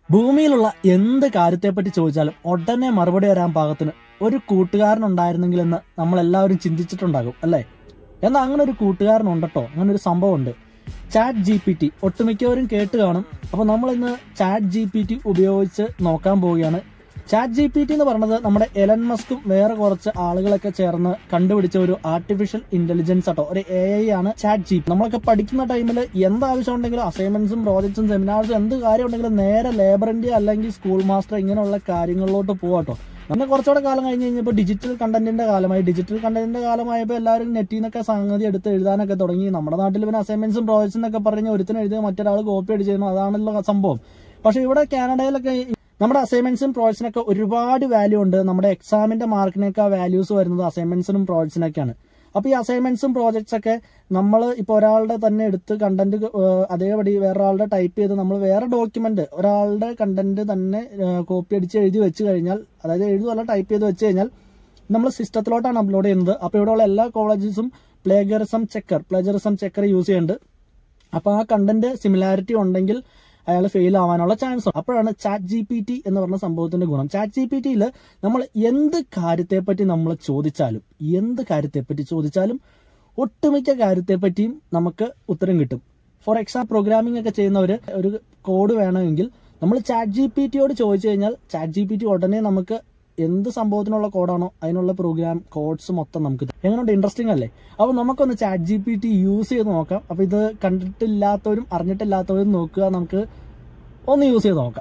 ഭൂമിയിലുള്ള എന്ത് കാര്യത്തെപ്പറ്റി ചോദിച്ചാലും ഉടനെ മറുപടി വരാൻ പാകത്തിന് ഒരു കൂട്ടുകാരൻ ഉണ്ടായിരുന്നെങ്കിലെന്ന് നമ്മൾ എല്ലാവരും ചിന്തിച്ചിട്ടുണ്ടാകും അല്ലേ എന്നാൽ അങ്ങനെ ഒരു കൂട്ടുകാരൻ ഉണ്ടട്ടോ അങ്ങനെ ഒരു സംഭവം ഉണ്ട് ചാറ്റ് ജി പി ടി ഒട്ടുമിക്കവരും കേട്ട് കാണും അപ്പൊ നമ്മൾ ഇന്ന് ചാറ്റ് ജി പി ടി ഉപയോഗിച്ച് നോക്കാൻ പോവുകയാണ് ചാറ്റ് ജി പി ടി എന്ന് പറയുന്നത് നമ്മുടെ എലൻ മസ്കും വേറെ കുറച്ച് ആളുകളൊക്കെ ചേർന്ന് കണ്ടുപിടിച്ച ഒരു ആർട്ടിഫിഷ്യൽ ഇന്റലിജൻസ് ആട്ടോ ഒരു എ ഐ ആണ് ചാറ്റ് ജി നമ്മളൊക്കെ പഠിക്കുന്ന ടൈമിൽ എന്ത് ആവശ്യം ഉണ്ടെങ്കിലും അസൈൻമെന്റ്സും പ്രോജക്ട്സും സെമിനാർസും എന്ത് കാര്യം ഉണ്ടെങ്കിലും നേരെ ലേബർ ഇന്ത്യ അല്ലെങ്കിൽ സ്കൂൾ മാസ്റ്റർ ഇങ്ങനെയുള്ള കാര്യങ്ങളിലോട്ട് പോവാട്ടോ പിന്നെ കുറച്ചുകൂടെ കാലം കഴിഞ്ഞ് കഴിഞ്ഞപ്പോൾ ഡിജിറ്റൽ കണ്ടന്റിന്റെ കാലമായി ഡിജിറ്റൽ കണ്ടന്റിന്റെ കാലമായപ്പോൾ എല്ലാവരും നെറ്റിൽ നിന്നൊക്കെ സംഗതി എടുത്ത് എഴുതാനൊക്കെ തുടങ്ങി നമ്മുടെ നാട്ടിൽ പിന്നെ അസൈൻമെന്റ്സും പ്രോജക്ട്സും എന്നൊക്കെ പറഞ്ഞ് ഒരുത്തിന് എഴുതിയ മറ്റൊരാൾ കോപ്പി അടിച്ച് ചെയ്യുന്നു അതാണല്ലോ സംഭവം പക്ഷെ ഇവിടെ കാനഡയിലൊക്കെ നമ്മുടെ അസൈൻമെന്റ്സും പ്രോജക്ട്സിനൊക്കെ ഒരുപാട് വാല്യൂ ഉണ്ട് നമ്മുടെ എക്സാമിന്റെ മാർക്കിനൊക്കെ വാല്യൂസ് വരുന്നത് അസൈൻമെന്റ്സിനും പ്രോജക്ട്സിനൊക്കെയാണ് അപ്പൊ ഈ അസൈൻമെന്റ്സും പ്രോജക്ട്സ് ഒക്കെ നമ്മൾ ഇപ്പൊ ഒരാളുടെ തന്നെ എടുത്ത് കണ്ടന്റ് അതേപടി വേറൊരാളുടെ ടൈപ്പ് ചെയ്ത് നമ്മൾ വേറെ ഡോക്യുമെന്റ് ഒരാളുടെ കണ്ടന്റ് തന്നെ കോപ്പി അടിച്ച് എഴുതി വെച്ച് കഴിഞ്ഞാൽ അതായത് എഴുതുമല്ല ടൈപ്പ് ചെയ്ത് വെച്ച് കഴിഞ്ഞാൽ നമ്മൾ സിസ്റ്റത്തിലോട്ടാണ് അപ്ലോഡ് ചെയ്യുന്നത് അപ്പോൾ ഇവിടെയുള്ള എല്ലാ കോളേജസും plagiarism checker plagiarism checker use ചെയ്യുന്നുണ്ട് അപ്പോൾ ആ കണ്ടന്റ് സിമിലാരിറ്റി ഉണ്ടെങ്കിൽ അയാൾ ഫെയിൽ ആവാനുള്ള ചാൻസ് ഉണ്ട് അപ്പോഴാണ് ചാറ്റ് ജി പി ടി എന്ന് പറഞ്ഞ സംഭവത്തിന്റെ ഗുണം ചാറ്റ് ജി പി ടിയിൽ നമ്മൾ എന്ത് കാര്യത്തെപ്പറ്റി നമ്മൾ ചോദിച്ചാലും എന്ത് കാര്യത്തെപ്പറ്റി ചോദിച്ചാലും ഒട്ടുമിക്ക കാര്യത്തെപ്പറ്റിയും നമുക്ക് ഉത്തരം കിട്ടും ഫോർ എക്സാമ്പിൾ പ്രോഗ്രാമിംഗ് ഒക്കെ ചെയ്യുന്നവർ ഒരു കോഡ് വേണമെങ്കിൽ നമ്മൾ ചാറ്റ് ജി പി ടിയോട് ചോദിച്ചു കഴിഞ്ഞാൽ ചാറ്റ് ജി പി ടി ഉടനെ നമുക്ക് എന്ത് സംഭവത്തിനുള്ള കോഡാണോ അതിനുള്ള പ്രോഗ്രാം കോഡ്സ് മൊത്തം നമുക്ക് തരും. എങ്ങനെയുണ്ട് ഇൻട്രസ്റ്റിംഗ് അല്ലേ അപ്പോൾ നമുക്കൊന്ന് chat G P T use ചെയ്ത് നോക്കാം അപ്പോൾ ഇത് കണ്ടിട്ടില്ലാത്തവരും അറിഞ്ഞിട്ടില്ലാത്തവരും നോക്കുക നമുക്ക് ഒന്ന് യൂസ് ചെയ്ത് നോക്കാം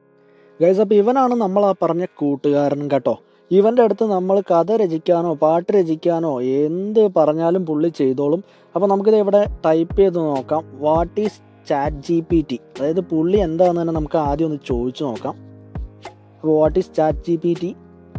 ഗൈസ് അപ്പോൾ ഇവനാണ് നമ്മൾ ആ പറഞ്ഞ കൂട്ടുകാരൻ കേട്ടോ ഇവന്റെ അടുത്ത് നമ്മൾ കഥ രചിക്കാനോ പാട്ട് രചിക്കാനോ എന്ത് പറഞ്ഞാലും പുള്ളി ചെയ്തോളും അപ്പോൾ നമുക്കിത് ഇവിടെ ടൈപ്പ് ചെയ്ത് നോക്കാം what is chat G P T അതായത് പുള്ളി എന്താണെന്ന് തന്നെ നമുക്ക് ആദ്യം ഒന്ന് ചോദിച്ചു നോക്കാം അപ്പോൾ what is chat G P T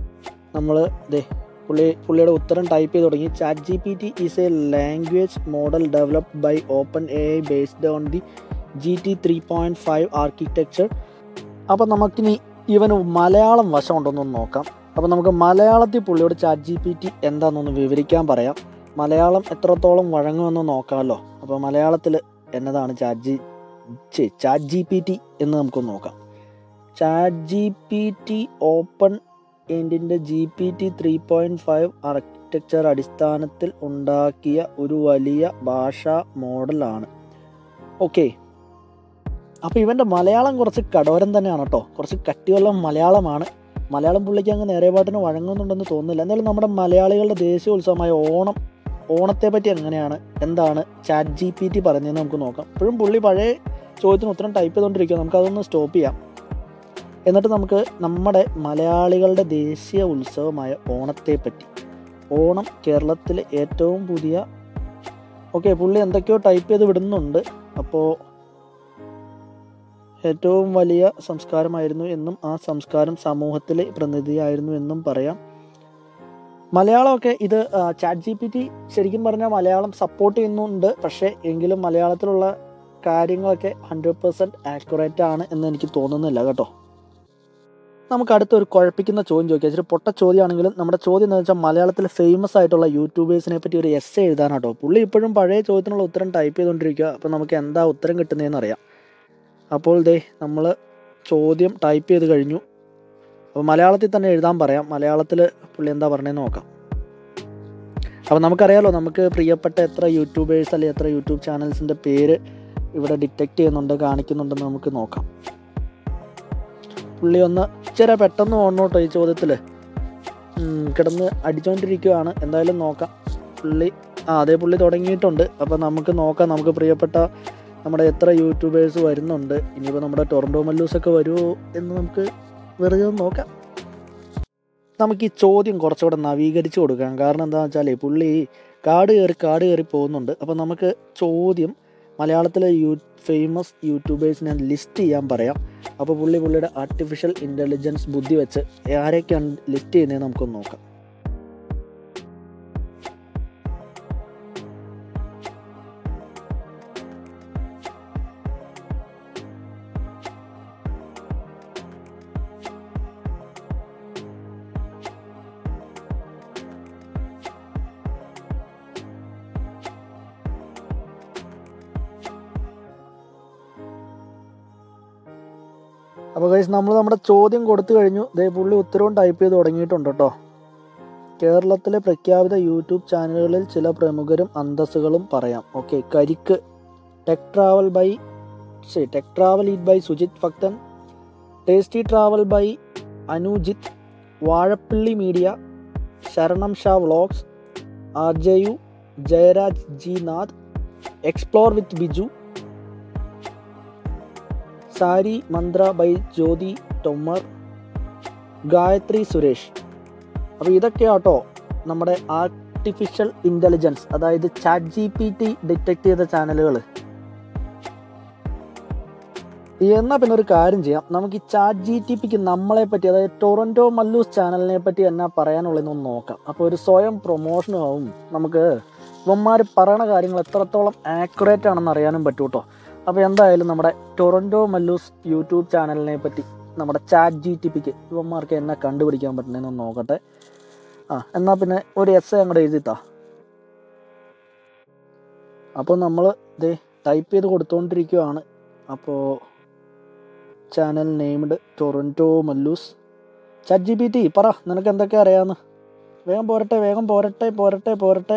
നമ്മൾ ദേ പുള്ളി പുള്ളിയുടെ ഉത്തരം ടൈപ്പ് ചെയ്ത് തുടങ്ങി chat G P T is a language model developed by open A I based on the G T three point five architecture അപ്പം നമുക്കിനി ഇവന് മലയാളം വശമുണ്ടോന്നൊന്ന് നോക്കാം അപ്പം നമുക്ക് മലയാളത്തിൽ പുള്ളിയോട് ചാറ്റ് ജി പി ടി എന്താണെന്നൊന്ന് വിവരിക്കാൻ പറയാം മലയാളം എത്രത്തോളം വഴങ്ങുമെന്ന് നോക്കാമല്ലോ അപ്പോൾ മലയാളത്തിൽ എന്നതാണ് ചാറ്റ് ജി ഛെ, ചാറ്റ് ജി പി ടി എന്ന് നമുക്കൊന്ന് നോക്കാം chat G P T open എൻഡിൻ്റെ G P T three point five architecture അടിസ്ഥാനത്തിൽ ഉണ്ടാക്കിയ ഒരു വലിയ ഭാഷാ മോഡലാണ് ഓക്കെ അപ്പോൾ ഇവൻ്റെ മലയാളം കുറച്ച് കടോരം തന്നെയാണ് കേട്ടോ കുറച്ച് കട്ടിയുള്ള മലയാളമാണ് മലയാളം പുള്ളിക്ക് അങ്ങ് നേരെ പാട്ടിന് വഴങ്ങുന്നുണ്ടെന്ന് തോന്നുന്നില്ല എന്തായാലും നമ്മുടെ മലയാളികളുടെ ദേശീയോത്സവമായ ഓണം ഓണത്തെ പറ്റി എങ്ങനെയാണ് എന്താണ് ചാറ്റ് ജി പി ടി പറയുന്നതെന്ന് നമുക്ക് നോക്കാം ഇപ്പോഴും പുള്ളി പഴയ ചോദ്യത്തിന് ഉത്തരം ടൈപ്പ് ചെയ്തുകൊണ്ടിരിക്കുക നമുക്ക് അതൊന്ന് സ്റ്റോപ്പ് ചെയ്യാം എന്നിട്ട് നമുക്ക് നമ്മുടെ മലയാളികളുടെ ദേശീയ ഉത്സവമായ ഓണത്തെ പറ്റി ഓണം കേരളത്തിലെ ഏറ്റവും പുതിയ ഓക്കെ പുള്ളി എന്തൊക്കെയോ ടൈപ്പ് ചെയ്ത് വിടുന്നുണ്ട് അപ്പോൾ ഏറ്റവും വലിയ സംസ്കാരമായിരുന്നു എന്നും ആ സംസ്കാരം സമൂഹത്തിലെ പ്രതിനിധിയായിരുന്നു എന്നും പറയാം മലയാളമൊക്കെ ഇത് ചാറ്റ് ജി പി ടി ശരിക്കും പറഞ്ഞാൽ മലയാളം സപ്പോർട്ട് ചെയ്യുന്നുണ്ട് പക്ഷേ എങ്കിലും മലയാളത്തിലുള്ള കാര്യങ്ങളൊക്കെ ഹൺഡ്രഡ് പെർസെൻറ്റ് ആക്യുറേറ്റ് ആണ് എന്ന് എനിക്ക് തോന്നുന്നില്ല കേട്ടോ നമുക്ക് അടുത്തൊരു കുഴപ്പിക്കുന്ന ചോദ്യം ചോദിക്കാം ഇച്ചിരി പൊട്ട ചോദ്യമാണെങ്കിലും നമ്മുടെ ചോദ്യം എന്ന് വെച്ചാൽ മലയാളത്തിൽ ഫേമസ് ആയിട്ടുള്ള യൂട്യൂബേഴ്സിനെ പറ്റി ഒരു എസ് എഴുതാനാട്ടോ പുള്ളി ഇപ്പോഴും പഴയ ചോദ്യത്തിനുള്ള ഉത്തരം ടൈപ്പ് ചെയ്തുകൊണ്ടിരിക്കുക അപ്പോൾ നമുക്ക് എന്താ ഉത്തരം കിട്ടുന്നതെന്ന് അറിയാം അപ്പോൾ ദേ നമ്മൾ ചോദ്യം ടൈപ്പ് ചെയ്ത് കഴിഞ്ഞു അപ്പോൾ മലയാളത്തിൽ തന്നെ എഴുതാൻ പറയാം മലയാളത്തിൽ പുള്ളി എന്താ പറഞ്ഞതെന്ന് നോക്കാം അപ്പോൾ നമുക്കറിയാലോ നമുക്ക് പ്രിയപ്പെട്ട എത്ര യൂട്യൂബേഴ്സ് അല്ലെങ്കിൽ എത്ര യൂട്യൂബ് ചാനൽസിൻ്റെ പേര് ഇവിടെ ഡിറ്റക്റ്റ് ചെയ്യുന്നുണ്ട് കാണിക്കുന്നുണ്ടെന്ന് നമുക്ക് നോക്കാം പുള്ളി ഒന്ന് ഇച്ചിരി പെട്ടെന്ന് പോകണം കേട്ടോ ഈ ചോദ്യത്തിൽ കിടന്ന് അടിച്ചുകൊണ്ടിരിക്കുകയാണ് എന്തായാലും നോക്കാം പുള്ളി ആ അതേ പുള്ളി തുടങ്ങിയിട്ടുണ്ട് അപ്പോൾ നമുക്ക് നോക്കാം നമുക്ക് പ്രിയപ്പെട്ട നമ്മുടെ എത്ര യൂട്യൂബേഴ്സ് വരുന്നുണ്ട് ഇനിയിപ്പോൾ നമ്മുടെ ടൊറൻറ്റോ മല്ലൂസൊക്കെ വരുമോ എന്ന് നമുക്ക് വെറുതെ ഒന്ന് നോക്കാം നമുക്ക് ഈ ചോദ്യം കുറച്ചുകൂടെ നവീകരിച്ച് കൊടുക്കാം കാരണം എന്താണെന്ന് വെച്ചാൽ പുള്ളി കാട് കയറി കാട് കയറി പോകുന്നുണ്ട് അപ്പോൾ നമുക്ക് ചോദ്യം മലയാളത്തിലെ യൂ ഫേമസ് യൂട്യൂബേഴ്സിനെ ലിസ്റ്റ് ചെയ്യാൻ പറയാം അപ്പോൾ പുള്ളി പുള്ളിയുടെ ആർട്ടിഫിഷ്യൽ ഇൻ്റലിജൻസ് ബുദ്ധി വെച്ച് ആരെയൊക്കെയാണ് ലിസ്റ്റ് ചെയ്യുന്നതെന്ന് നമുക്കൊന്ന് നോക്കാം അപ്പോൾ കഴിച്ച് നമ്മൾ നമ്മുടെ ചോദ്യം കൊടുത്തു കഴിഞ്ഞു ദേ പുള്ളി ഉത്തരവും ടൈപ്പ് ചെയ്ത് തുടങ്ങിയിട്ടുണ്ട് കേട്ടോ കേരളത്തിലെ പ്രഖ്യാപിത യൂട്യൂബ് ചാനലുകളിൽ ചില പ്രമുഖരും അന്തസ്സുകളും പറയാം okay Karikku tech travel by ശരി tech travel eat by Sujith Bhakthan tasty travel by Anujith Vazhappilly media ശരണം ഷാ vlogs R J U Jayaraj G Nath explore with Biju Sari Mantra by Jyothi ടൊമ്മർ ഗായത്രി സുരേഷ് അപ്പോൾ ഇതൊക്കെയാട്ടോ നമ്മുടെ ആർട്ടിഫിഷ്യൽ ഇൻ്റലിജൻസ് അതായത് chat G P T detect ചെയ്ത ചാനലുകൾ എന്നാൽ പിന്നെ ഒരു കാര്യം ചെയ്യാം നമുക്ക് ഈ ചാറ്റ് ജി ടി പിക്ക് നമ്മളെ പറ്റി അതായത് ടൊറൻറ്റോ മല്ലൂസ് ചാനലിനെ പറ്റി എന്നാ പറയാനുള്ളതെന്ന് നോക്കാം അപ്പോൾ ഒരു സ്വയം പ്രൊമോഷനും ആവും നമുക്ക് ഇവന്മാർ പറയണ കാര്യങ്ങൾ എത്രത്തോളം ആക്യുറേറ്റ് ആണെന്ന് അറിയാനും പറ്റും കേട്ടോ അപ്പോൾ എന്തായാലും നമ്മുടെ ടൊറൻറ്റോ മല്ലൂസ് യൂട്യൂബ് ചാനലിനെ പറ്റി നമ്മുടെ ചാറ്റ് ജി ടി പിക്ക് ഇവന്മാർക്ക് എന്നെ കണ്ടുപിടിക്കാൻ പറ്റുന്നതെന്ന് നോക്കട്ടെ ആ എന്നാൽ പിന്നെ ഒരു എസ് എ അങ്ങോട്ട് എഴുതിത്താ അപ്പോൾ നമ്മൾ ഇത് ടൈപ്പ് ചെയ്ത് കൊടുത്തുകൊണ്ടിരിക്കുകയാണ് അപ്പോൾ channel named Toronto Mallus chat G P T പറ നിനക്ക് എന്തൊക്കെ അറിയാമെന്ന് വേഗം പോരട്ടെ വേഗം പോരട്ടെ പോരട്ടെ പോരട്ടെ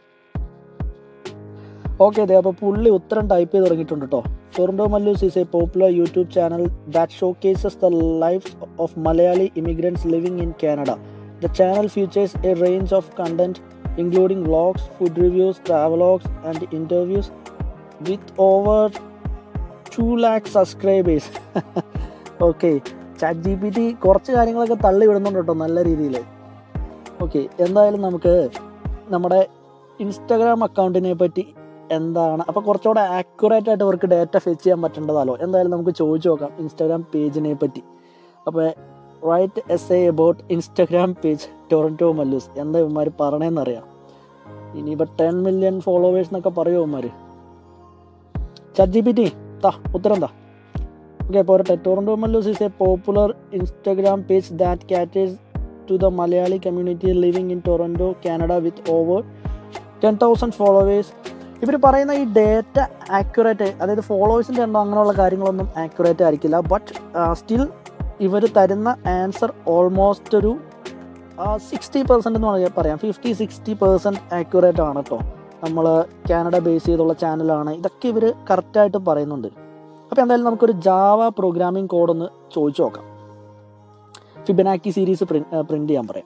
ഓക്കെ അതെ അപ്പോൾ പുള്ളി ഉത്തരം ടൈപ്പ് ചെയ്ത് തുടങ്ങിയിട്ടുണ്ട് കേട്ടോ Toronto Mallus is a popular YouTube channel that showcases the life of Malayali immigrants living in Canada the channel features a range of content including vlogs food reviews travelogues and interviews with over two lakh subscribers okay chat G P T കുറച്ച് കാര്യങ്ങളൊക്കെ തള്ളി വിടുന്നുണ്ട് കേട്ടോ നല്ല രീതിയിൽ okay എന്തായാലും നമുക്ക് നമ്മുടെ ഇൻസ്റ്റാഗ്രാം അക്കൗണ്ടിനെ പറ്റി എന്താണ് അപ്പോൾ കുറച്ചുകൂടെ ആക്യുറേറ്റ് ആയിട്ട് അവർക്ക് ഡേറ്റ ഫെച്ച് ചെയ്യാൻ പറ്റേണ്ടതാലോ എന്തായാലും നമുക്ക് ചോദിച്ചു നോക്കാം ഇൻസ്റ്റാഗ്രാം പേജിനെ പറ്റി അപ്പോൾ write essay about Instagram page Toronto Mallus എന്താ ഇവന്മാർ പറയണേന്നറിയാം ഇനിയിപ്പോൾ ടെൻ മില്യൺ ഫോളോവേഴ്സ് എന്നൊക്കെ പറയുമോ ഇവന്മാർ ചാറ്റ് ജി പി ടി താ ഉത്തരം താ ഓക്കെ പോരട്ടെ Toronto Mallus is a popular Instagram page that caters to the Malayali community living in Toronto Canada with over ten thousand followers ഇവർ പറയുന്ന ഈ ഡേറ്റ ആക്യുറേറ്റ് അതായത് ഫോളോവേഴ്സിൻ്റെ എണ്ണം അങ്ങനെയുള്ള കാര്യങ്ങളൊന്നും ആക്യുറേറ്റ് ആയിരിക്കില്ല ബട്ട് സ്റ്റിൽ ഇവർ തരുന്ന ആൻസർ ഓൾമോസ്റ്റ് ഒരു സിക്സ്റ്റി പെർസെൻ്റ് എന്ന് പറയാം പറയാം ഫിഫ്റ്റി സിക്സ്റ്റി പെർസെൻറ്റ് ആക്യുറേറ്റ് ആണ് കേട്ടോ നമ്മൾ കാനഡ ബേസ് ചെയ്തുള്ള ചാനലാണ് ഇതൊക്കെ ഇവർ കറക്റ്റായിട്ട് പറയുന്നുണ്ട് അപ്പോൾ എന്തായാലും നമുക്കൊരു ജാവ പ്രോഗ്രാമിംഗ് കോഡൊന്ന് ചോദിച്ചു നോക്കാം ഫിബനാക്കി സീരീസ് പ്രിന്റ് പ്രിന്റ് ചെയ്യാൻ പറയാം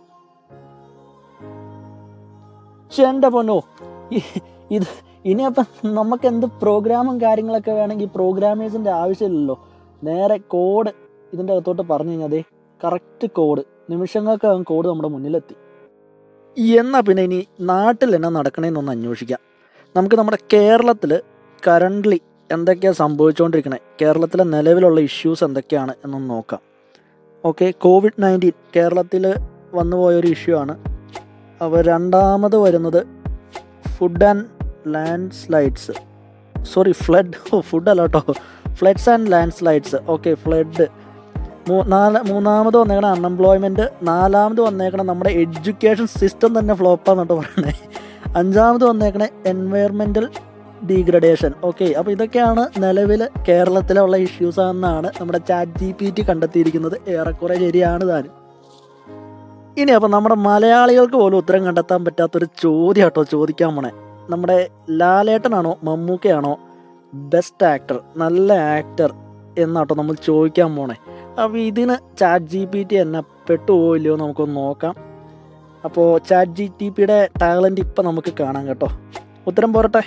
പക്ഷെ എൻ്റെ പൊന്നോ ഈ- ഇത് ഇനിയപ്പം നമുക്ക് എന്ത് പ്രോഗ്രാമും കാര്യങ്ങളൊക്കെ വേണമെങ്കിൽ പ്രോഗ്രാമേഴ്സിൻ്റെ ആവശ്യമില്ലല്ലോ നേരെ കോഡ് ഇതിൻ്റെ അകത്തോട്ട് പറഞ്ഞു കഴിഞ്ഞാൽ അതെ കറക്റ്റ് കോഡ് നിമിഷങ്ങൾക്കകം കോഡ് നമ്മുടെ മുന്നിലെത്തി എന്നാൽ പിന്നെ ഇനി നാട്ടിൽ എന്നാ നടക്കണേന്നൊന്ന് അന്വേഷിക്കാം നമുക്ക് നമ്മുടെ കേരളത്തിൽ കറണ്ട്ലി എന്തൊക്കെയാണ് സംഭവിച്ചുകൊണ്ടിരിക്കണേ കേരളത്തിലെ നിലവിലുള്ള ഇഷ്യൂസ് എന്തൊക്കെയാണ് എന്നൊന്ന് നോക്കാം ഓക്കെ കോവിഡ് നയൻറ്റീൻ കേരളത്തിൽ വന്നുപോയൊരു ഇഷ്യൂ ആണ് അപ്പോൾ രണ്ടാമത് വരുന്നത് food and landslides sorry flood ഓ ഫുഡ് അല്ല കേട്ടോ floods and landslides okay flood നാല് മൂന്നാമത് വന്നേക്കണ അൺഎംപ്ലോയ്മെൻറ്റ് നാലാമത് വന്നേക്കണ നമ്മുടെ എഡ്യൂക്കേഷൻ സിസ്റ്റം തന്നെ ഫ്ലോപ്പാന്ന് കേട്ടോ പറയണേ അഞ്ചാമത് വന്നേക്കണ എൻവയർമെൻറ്റൽ ഡീഗ്രഡേഷൻ ഓക്കെ അപ്പോൾ ഇതൊക്കെയാണ് നിലവിൽ കേരളത്തിലുള്ള ഇഷ്യൂസ് എന്നാണ് നമ്മുടെ ചാറ്റ് ജി പി ടി കണ്ടെത്തിയിരിക്കുന്നത് ഏറെക്കുറെ ശരിയാണ് താനും ഇനി അപ്പം നമ്മുടെ മലയാളികൾക്ക് പോലും ഉത്തരം കണ്ടെത്താൻ പറ്റാത്തൊരു ചോദ്യം കേട്ടോ ചോദിക്കാൻ പോണേ നമ്മുടെ ലാലേട്ടനാണോ മമ്മൂക്കയാണോ ബെസ്റ്റ് ആക്ടർ നല്ല ആക്ടർ എന്നാട്ടോ നമ്മൾ ചോദിക്കാൻ പോണേ അപ്പോൾ ഇതിന് ചാറ്റ് ജി പി ടി എന്നെ പെട്ടുപോയില്ലയോ നമുക്കൊന്ന് നോക്കാം അപ്പോൾ ചാറ്റ് ജി ടി പിയുടെ ടാലൻറ്റ് ഇപ്പം നമുക്ക് കാണാം കേട്ടോ ഉത്തരം പോരട്ടെ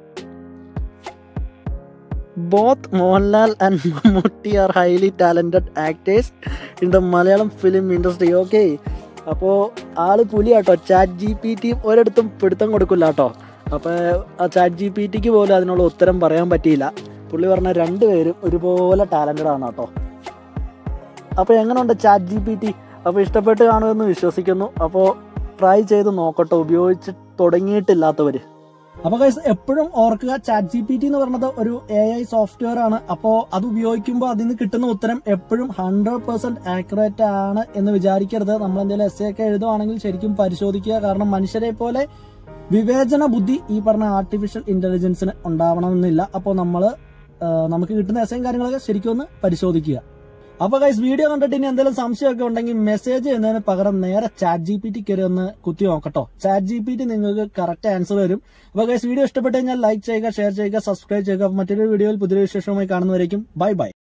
both Mohanlal and Mammootty are highly talented actors in the Malayalam film industry okay അപ്പോൾ ആള് പുലിയാട്ടോ ചാറ്റ് ജി പി ടി ഒരിടത്തും പിടുത്തം കൊടുക്കില്ല കേട്ടോ അപ്പോൾ ആ ചാറ്റ് ജി പി ടിക്ക് പോലും അതിനുള്ള ഉത്തരം പറയാൻ പറ്റിയില്ല പുള്ളി പറഞ്ഞ രണ്ടുപേരും ഒരുപോലെ ടാലൻറ്റഡ് ആണ് കേട്ടോ അപ്പോൾ എങ്ങനെയുണ്ട് ചാറ്റ് ജി പി ടി അപ്പോൾ ഇഷ്ടപ്പെട്ട് കാണുമെന്ന് വിശ്വസിക്കുന്നു അപ്പോൾ ട്രൈ ചെയ്ത് നോക്കട്ടെ ഉപയോഗിച്ച് തുടങ്ങിയിട്ടില്ലാത്തവർ അപ്പോൾ ഗൈസ് എപ്പോഴും ഓർക്കുക ചാറ്റ് ജി പി ടി എന്ന് പറയുന്നത് ഒരു എ ഐ സോഫ്റ്റ്വെയർ ആണ് അപ്പോൾ അത് ഉപയോഗിക്കുമ്പോൾ അതിൽ നിന്ന് കിട്ടുന്ന ഉത്തരം എപ്പോഴും ഹൺഡ്രഡ് പെർസെന്റ് ആക്യുറേറ്റ് ആണ് എന്ന് വിചാരിക്കരുത് നമ്മൾ എന്തെങ്കിലും എസ് ഒക്കെ എഴുതുവാണെങ്കിൽ ശരിക്കും പരിശോധിക്കുക കാരണം മനുഷ്യരെ പോലെ വിവേചന ബുദ്ധി ഈ പറഞ്ഞ ആർട്ടിഫിഷ്യൽ ഇന്റലിജൻസിന് ഉണ്ടാവണമെന്നില്ല അപ്പോൾ നമ്മൾ നമുക്ക് കിട്ടുന്ന എസ്സയും കാര്യങ്ങളൊക്കെ ശരിക്കും ഒന്ന് പരിശോധിക്കുക അപ്പൊ ഗൈസ് വീഡിയോ കണ്ടിട്ട് ഇനി എന്തെങ്കിലും സംശയമൊക്കെ ഉണ്ടെങ്കിൽ മെസ്സേജ് ചെയ്യുന്നതിന് പകരം നേരെ ചാറ്റ് ജി പി ടി കയറി ഒന്ന് കുത്തി നോക്കട്ടോ ചാറ്റ് ജി പി ടി നിങ്ങൾക്ക് കറക്റ്റ് ആൻസർ വരും അപ്പൊ ഗൈസ് വീഡിയോ ഇഷ്ടപ്പെട്ട് കഴിഞ്ഞാൽ ലൈക്ക് ചെയ്യുക ഷെയർ ചെയ്യുക സബ്സ്ക്രൈബ് ചെയ്യുക മറ്റൊരു വീഡിയോയിൽ പുതിയ വിശേഷവുമായി കാണുന്നവരേക്കും ബൈ ബൈ